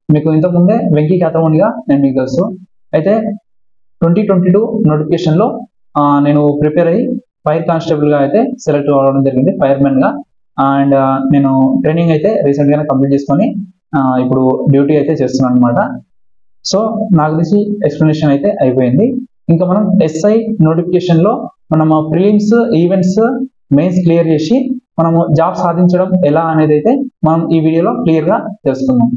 మీకు ఇంతకుముందే వెంకీ క్యాతమోనిగా నేను మీకు తెలుసు అయితే ట్వంటీ ట్వంటీ టూ నోటిఫికేషన్లో నేను ప్రిపేర్ అయ్యి ఫైర్ కానిస్టేబుల్గా అయితే సెలెక్ట్ అవ్వడం జరిగింది ఫైర్మెన్గా అండ్ నేను ట్రైనింగ్ అయితే రీసెంట్గానే కంప్లీట్ చేసుకొని ఆ, ఇప్పుడు డ్యూటీ అయితే చేస్తున్నాను అనమాట సో నాకు తెలిసి ఎక్స్ప్లెనేషన్ అయితే అయిపోయింది ఇంకా మనం ఎస్ఐ నోటిఫికేషన్లో మనం ప్రిలిమ్స్ ఈవెంట్స్ మెయిన్స్ క్లియర్ చేసి మనము జాబ్ సాధించడం ఎలా అనేది అయితే మనం ఈ వీడియోలో క్లియర్గా తెలుసుకుందాం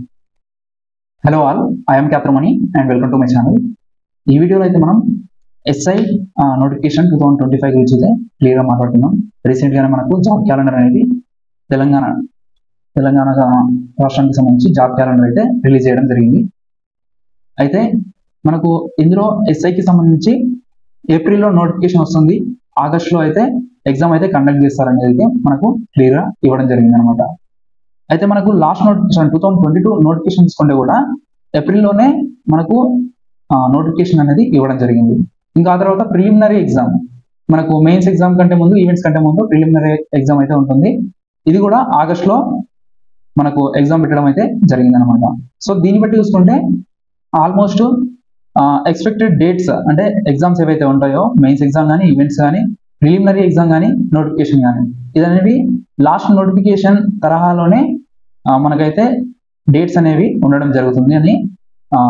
hello all I'm Kyatramani and welcome to my channel ఈ వీడియోలో అయితే మనం SI notification two thousand twenty five గురించి అయితే క్లియర్గా మాట్లాడుతున్నాం రీసెంట్గానే మనకు జాబ్ క్యాలెండర్ అనేది తెలంగాణ తెలంగాణ రాష్ట్రానికి సంబంధించి జాబ్ క్యాలెండర్ అయితే రిలీజ్ చేయడం జరిగింది అయితే మనకు ఇందులో ఎస్ఐకి సంబంధించి ఏప్రిల్లో నోటిఫికేషన్ వస్తుంది ఆగస్టులో అయితే ఎగ్జామ్ అయితే కండక్ట్ చేస్తారనేది అయితే మనకు క్లియర్గా ఇవ్వడం జరిగింది అనమాట అయితే మనకు last notification two thousand twenty two notification తీసుకుంటే కూడా ఏప్రిల్లోనే మనకు నోటిఫికేషన్ అనేది ఇవ్వడం జరిగింది ఇంకా ఆ తర్వాత ప్రిలిమినరీ ఎగ్జామ్ మనకు మెయిన్స్ ఎగ్జామ్ కంటే ముందు ఈవెంట్స్ కంటే ముందు ప్రిలిమినరీ ఎగ్జామ్ అయితే ఉంటుంది ఇది కూడా ఆగస్టులో మనకు ఎగ్జామ్ పెట్టడం అయితే జరిగింది అనమాట సో దీన్ని బట్టి చూసుకుంటే ఆల్మోస్ట్ ఎక్స్పెక్టెడ్ డేట్స్ అంటే ఎగ్జామ్స్ ఏవైతే ఉంటాయో మెయిన్స్ ఎగ్జామ్ కానీ ఈవెంట్స్ కానీ ప్రిలిమినరీ ఎగ్జామ్ కానీ నోటిఫికేషన్ కానీ ఇదనేవి లాస్ట్ నోటిఫికేషన్ తరహాలోనే ఆ, మనకైతే డేట్స్ అనేవి ఉండడం జరుగుతుంది అని ఆ,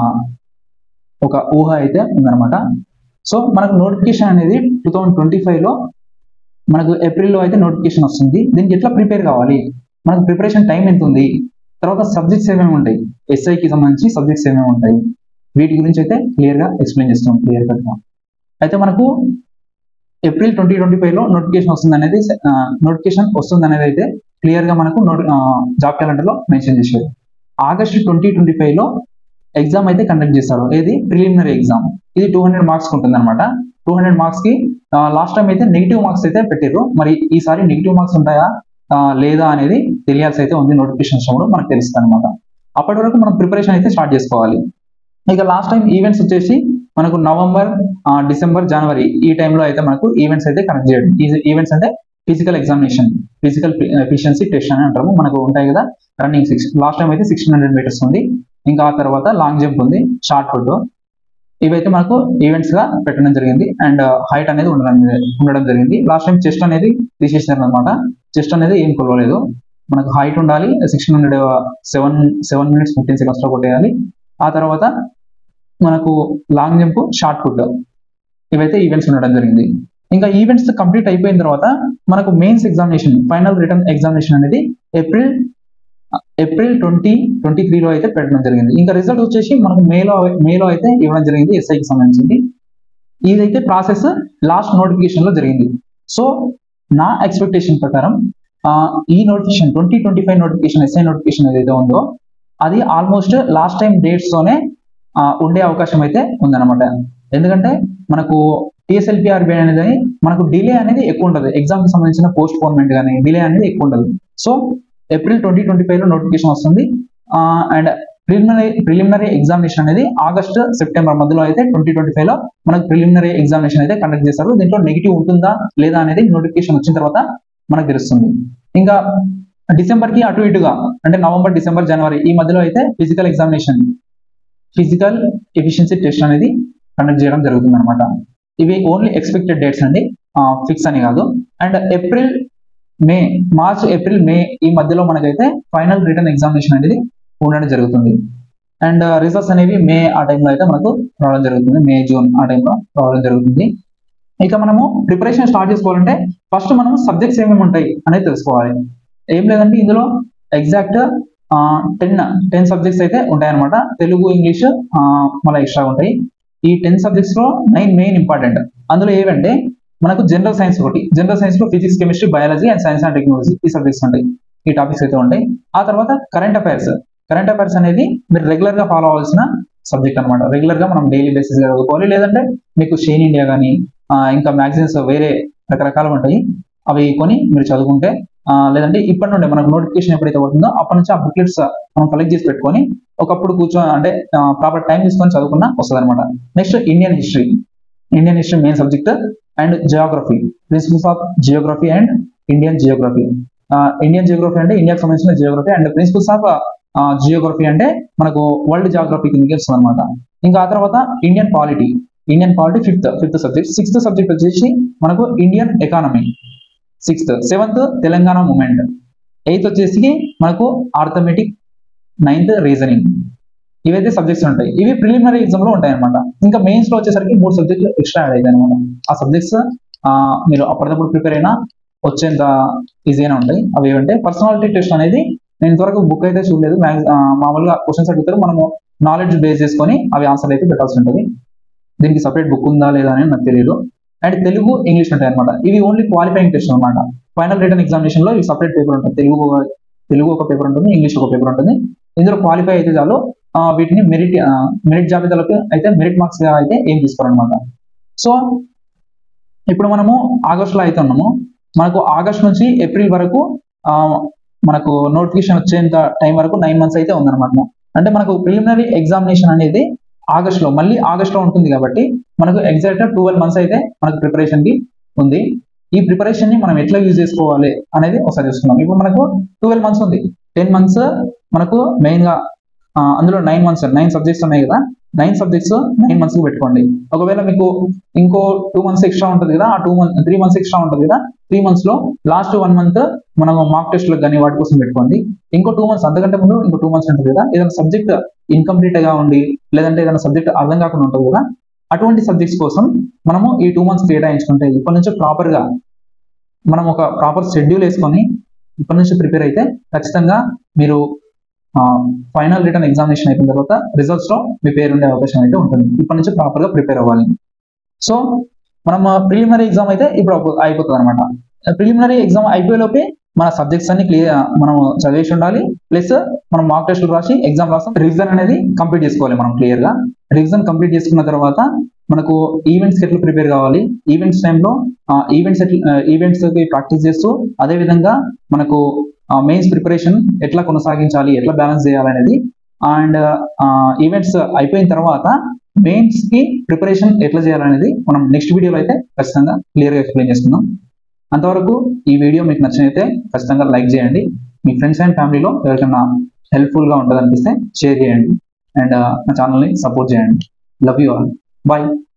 ఒక ఊహ అయితే ఉందన్నమాట సో మనకు నోటిఫికేషన్ అనేది టూ థౌజండ్ ట్వంటీ ఫైవ్లో మనకు ఏప్రిల్లో అయితే నోటిఫికేషన్ వస్తుంది దీనికి ఎట్లా ప్రిపేర్ కావాలి మనకు ప్రిపరేషన్ టైం ఎంత ఉంది తర్వాత సబ్జెక్ట్స్ ఏమేమి ఉంటాయి ఎస్ఐకి సంబంధించి సబ్జెక్ట్స్ ఏమేమి ఉంటాయి వీటి గురించి అయితే క్లియర్గా ఎక్స్ప్లెయిన్ చేస్తాం క్లియర్ కట్గా అయితే మనకు ఏప్రిల్ ట్వంటీ ట్వంటీ ఫైవ్లో నోటిఫికేషన్ వస్తుంది అనేది నోటిఫికేషన్ వస్తుంది అనేది అయితే క్లియర్గా మనకు నోటి జాబ్ క్యాలెండర్లో మెన్షన్ చేశారు ఆగస్టు ట్వంటీ ట్వంటీ ఫైవ్లో ఎగ్జామ్ అయితే కండక్ట్ చేస్తారు ఏది ప్రిలిమినరీ ఎగ్జామ్ ఇది టూ హండ్రెడ్ మార్క్స్ ఉంటుంది అనమాట టూ హండ్రెడ్ మార్క్స్ కి లాస్ట్ టైం అయితే నెగిటివ్ మార్క్స్ అయితే పెట్టారు మరి ఈసారి నెగిటివ్ మార్క్స్ ఉంటాయా ఆ, లేదా అనేది తెలియాల్సి అయితే ఉంది నోటిఫికేషన్ కూడా మనకు తెలుస్తుంది అనమాట అప్పటి వరకు మనం ప్రిపరేషన్ అయితే స్టార్ట్ చేసుకోవాలి ఇక లాస్ట్ టైం ఈవెంట్స్ వచ్చేసి మనకు నవంబర్ ఆ, డిసెంబర్ జనవరి ఈ టైంలో అయితే మనకు ఈవెంట్స్ అయితే కనెక్ట్ చేయడం ఈ ఈవెంట్స్ అంటే physical examination physical efficiency test అని అంటారు మనకు ఉంటాయి కదా రన్నింగ్ సిక్స్ లాస్ట్ టైం అయితే సిక్స్టీన్ హండ్రెడ్ మీటర్స్ ఉంది ఇంకా ఆ తర్వాత లాంగ్ జంప్ ఉంది షార్ట్ పుట్ ఇవైతే మనకు ఈవెంట్స్ గా పెట్టడం జరిగింది అండ్ హైట్ అనేది ఉండడం ఉండడం జరిగింది లాస్ట్ టైం చెస్ట్ అనేది తీసేసారు అనమాట చెస్ట్ అనేది ఏం కొలవలేదు మనకు హైట్ ఉండాలి sixteen hundred seven seven minutes fifteen seconds లో కొట్టేయాలి ఆ తర్వాత మనకు లాంగ్ జంప్ షార్ట్ పుట్ ఇవైతే ఈవెంట్స్ ఉండడం జరిగింది ఇంకా ఈవెంట్స్ కంప్లీట్ అయిపోయిన తర్వాత మనకు mains examination final written examination అనేది ఏప్రిల్ ఏప్రిల్ ట్వంటీ ట్వంటీ త్రీలో అయితే పెట్టడం జరిగింది ఇంకా రిజల్ట్ వచ్చేసి మనకు మేలో మేలో అయితే ఇవ్వడం జరిగింది ఎస్ఐకి సంబంధించింది ఇదైతే ప్రాసెస్ లాస్ట్ నోటిఫికేషన్ లో జరిగింది సో నా ఎక్స్పెక్టేషన్ ప్రకారం ఆ, ఈ notification twenty twenty five notification SI notification ఏదైతే ఉందో అది ఆల్మోస్ట్ లాస్ట్ టైం డేట్స్ తోనే ఆ, ఉండే అవకాశం అయితే ఉందన్నమాట ఎందుకంటే మనకు టిఎస్ఎల్పిఆర్బి అనేది మనకు డిలే అనేది ఎక్కువ ఉంటుంది ఎగ్జామ్ కి సంబంధించిన పోస్ట్ పోన్మెంట్ కానీ డిలే అనేది ఎక్కువ ఉండదు so April twenty twenty five లో నోటిఫికేషన్ వస్తుంది అండ్ ప్రిలిమినరీ ప్రిలిమినరీ ఎగ్జామినేషన్ అనేది ఆగస్ట్ సెప్టెంబర్ మధ్యలో అయితే ట్వంటీ ట్వంటీ ఫైవ్ లో మనకు ప్రిలిమినరీ ఎగ్జామినేషన్ అయితే కండక్ట్ చేస్తారు దీంట్లో నెగిటివ్ ఉంటుందా లేదా అనేది నోటిఫికేషన్ వచ్చిన తర్వాత మనకు తెలుస్తుంది ఇంకా డిసెంబర్ కి అటు ఇటుగా అంటే నవంబర్ డిసెంబర్ జనవరి ఈ మధ్యలో అయితే physical examination physical efficiency test అనేది కండక్ట్ చేయడం జరుగుతుంది అనమాట ఇవి ఓన్లీ ఎక్స్పెక్టెడ్ డేట్స్ అండి ఫిక్స్ అని కాదు and April May March April May ఈ మధ్యలో మనకైతే ఫైనల్ రిటర్న్ ఎగ్జామినేషన్ అనేది ఉండడం జరుగుతుంది అండ్ రిజల్ట్స్ అనేవి మే ఆ టైంలో అయితే మనకు రావడం జరుగుతుంది మే జూన్ ఆ టైంలో రావడం జరుగుతుంది ఇక మనము ప్రిపరేషన్ స్టార్ట్ చేసుకోవాలంటే ఫస్ట్ మనం సబ్జెక్ట్స్ ఏమేమి ఉంటాయి అనేది తెలుసుకోవాలి ఏం లేదంటే ఇందులో ఎగ్జాక్ట్ టెన్ టెన్ సబ్జెక్ట్స్ అయితే ఉంటాయన్నమాట తెలుగు ఇంగ్లీష్ మళ్ళీ ఎక్స్ట్రా ఉంటాయి ఈ టెన్ సబ్జెక్ట్స్ లో నైన్ మెయిన్ ఇంపార్టెంట్ అందులో ఏవంటే మనకు జనరల్ సైన్స్ ఒకటి జనరల్ సైన్స్ లో physics chemistry biology and science and technology ఈ సబ్జెక్ట్స్ ఉంటాయి ఈ టాపిక్స్ అయితే ఉంటాయి ఆ తర్వాత కరెంట్ అఫైర్స్ కరెంట్ అఫైర్స్ అనేది మీరు రెగ్యులర్ గా ఫాలో అవ్వాల్సిన సబ్జెక్ట్ అనమాట రెగ్యులర్ గా మనం డైలీ బేసిస్ గా చదువుకోవాలి లేదంటే మీకు షేన్ ఇండియా కానీ ఇంకా మ్యాగజైన్స్ వేరే రకరకాలు ఉంటాయి అవి కొని మీరు చదువుకుంటే ఆ, లేదంటే ఇప్పటి నుండి మనకు నోటిఫికేషన్ ఎప్పుడైతే పడుతుందో అప్పటి నుంచి ఆ బుక్లెట్స్ మనం కలెక్ట్ చేసి పెట్టుకొని ఒకప్పుడు కూర్చో అంటే ప్రాపర్ టైం తీసుకొని చదువుకున్నా వస్తుంది అనమాట next Indian history Indian history main subject and geography principles of geography and Indian geography Indian geography అంటే ఇండియాకి సంబంధించిన geography and principles of geography అంటే మనకు వరల్డ్ జాగ్రఫీ కిందకి వస్తుంది అనమాట ఇంకా ఆ తర్వాత Indian polity Indian polity fifth fifth subject sixth subject వచ్చేసి మనకు Indian economy sixth seventh Telangana movement eighth వచ్చేసి మనకు ఆర్థమెటిక్ నైన్త్ రీజనింగ్ ఇవైతే సబ్జెక్ట్స్ ఉంటాయి ఇవి ప్రిలిమినరీ ఎగ్జామ్ లో ఉంటాయి అనమాట ఇంకా మెయిన్స్ లో వచ్చేసరికి మూడు సబ్జెక్టులు ఎక్స్ట్రా యాడ్ అవుతాయి అనమాట ఆ సబ్జెక్ట్స్ మీరు అప్పటికప్పుడు ప్రిపేర్ అయినా వచ్చేంత ఈజీగానే ఉంటాయి అవి ఏమంటే పర్సనాలిటీ టెస్ట్ అనేది నేను ఇంతవరకు బుక్ అయితే చూడలేదు మ్యాక్స్ మామూలుగా క్వశ్చన్స్ అడుగుతారు మనము నాలెడ్జ్ బేస్ చేసుకొని అవి ఆన్సర్ అయితే పెట్టాల్సి ఉంటుంది దీనికి సపరేట్ బుక్ ఉందా లేదా అని నాకు తెలియదు అండ్ తెలుగు ఇంగ్లీష్ ఉంటాయి అనమాట ఇవి ఓన్లీ క్వాలిఫైయింగ్ టెస్ట్ అనమాట ఫైనల్ రిటర్న్ ఎగ్జామినేషన్ లో ఇవి సపరేట్ పేపర్ ఉంటుంది తెలుగు ఒక- తెలుగు ఒక పేపర్ ఉంటుంది ఇంగ్లీష్ ఒక పేపర్ ఉంటుంది ఇందులో క్వాలిఫై అయితే చాలు ఆ, వీటిని మెరిట్ మెరిట్ జాబితాలోకి అయితే మెరిట్ మార్క్స్ గా అయితే ఏం తీసుకోరనమాట సో ఇప్పుడు మనము ఆగస్టులో అయితే ఉన్నాము మనకు ఆగస్ట్ నుంచి ఏప్రిల్ వరకు ఆ, మనకు నోటిఫికేషన్ వచ్చేంత టైం వరకు నైన్ మంత్స్ అయితే ఉందన్నమాట అంటే మనకు ప్రిలిమినరీ ఎగ్జామినేషన్ అనేది ఆగస్ట్ లో మళ్ళీ ఆగస్ట్ లో ఉంటుంది కాబట్టి మనకు ఎగ్జాక్ట్ ట్వెల్వ్ మంత్స్ అయితే మనకు ప్రిపరేషన్ కి ఉంది ఈ ప్రిపరేషన్ ని మనం ఎట్లా యూజ్ చేసుకోవాలి అనేది ఒకసారి చూసుకుందాం ఇప్పుడు మనకు ట్వెల్వ్ మంత్స్ ఉంది టెన్ మంత్స్ మనకు మెయిన్ గా ఆ, అందులో నైన్ మంత్స్ నైన్ సబ్జెక్ట్స్ ఉన్నాయి కదా నైన్ సబ్జెక్ట్స్ నైన్ మంత్స్ పెట్టుకోండి ఒకవేళ మీకు ఇంకో టూ మంత్స్ ఎక్స్ట్రా ఉంటుంది కదా ఆ two month three months extra ఉంటుంది కదా త్రీ మంత్స్ లో లాస్ట్ వన్ మంత్ మనం మాక్ టెస్ట్లకు కానీ వాటి కోసం పెట్టుకోండి ఇంకో టూ మంత్స్ అంతకంటే ముందు ఇంకో టూ మంత్స్ ఉంటుంది కదా ఏదైనా సబ్జెక్ట్ ఇన్కంప్లీట్ గా ఉండి లేదంటే ఏదైనా సబ్జెక్ట్ అర్థం కాకుండా ఉంటుంది కదా అటువంటి సబ్జెక్ట్స్ కోసం మనము ఈ టూ మంత్స్ కేటాయించుకుంటే ఇప్పటి నుంచి ప్రాపర్ గా మనం ఒక ప్రాపర్ షెడ్యూల్ వేసుకొని ఇప్పటి నుంచి ప్రిపేర్ అయితే ఖచ్చితంగా మీరు ఫైనల్ రిటర్న్ ఎగ్జామినేషన్ అయిపోయిన తర్వాత రిజల్ట్స్ లో మీ పేరు ఉండే అవకాశం అయితే ఉంటుంది ఇప్పటి నుంచి ప్రాపర్ గా ప్రిపేర్ అవ్వాలి సో మనం ప్రిలిమినరీ ఎగ్జామ్ అయితే ఇప్పుడు అయిపో- అయిపోతుంది అనమాట ప్రిలిమినరీ ఎగ్జామ్ అయిపోయేలోపే మన సబ్జెక్ట్స్ అన్ని క్లియర్ మనం చదివేసి ఉండాలి ప్లస్ మనం మార్క్ టెస్ట్లు రాసి ఎగ్జామ్ రాస్తాం రివిజన్ అనేది కంప్లీట్ చేసుకోవాలి మనం క్లియర్ గా రివిజన్ కంప్లీట్ చేసుకున్న తర్వాత మనకు ఈవెంట్స్ ఎట్లా ప్రిపేర్ కావాలి ఈవెంట్స్ టైంలో ఈవెంట్స్ ఈవెంట్స్ ప్రాక్టీస్ చేస్తూ అదే విధంగా మనకు మెయిన్స్ ప్రిపరేషన్ ఎట్లా కొనసాగించాలి ఎట్లా బ్యాలెన్స్ చేయాలి అనేది అండ్ ఈవెంట్స్ అయిపోయిన తర్వాత మెయిన్స్ కి ప్రిపరేషన్ ఎట్లా చేయాలనేది మనం నెక్స్ట్ వీడియోలో అయితే ఖచ్చితంగా క్లియర్ గా ఎక్స్ప్లెయిన్ చేసుకుందాం అంతవరకు ఈ వీడియో మీకు నచ్చినైతే ఖచ్చితంగా లైక్ చేయండి మీ ఫ్రెండ్స్ అండ్ ఫ్యామిలీలో ఎవరికైనా హెల్ప్ఫుల్ గా ఉంటుంది అనిపిస్తే షేర్ చేయండి అండ్ నా ఛానల్ని సపోర్ట్ చేయండి లవ్ యూ ఆల్ బాయ్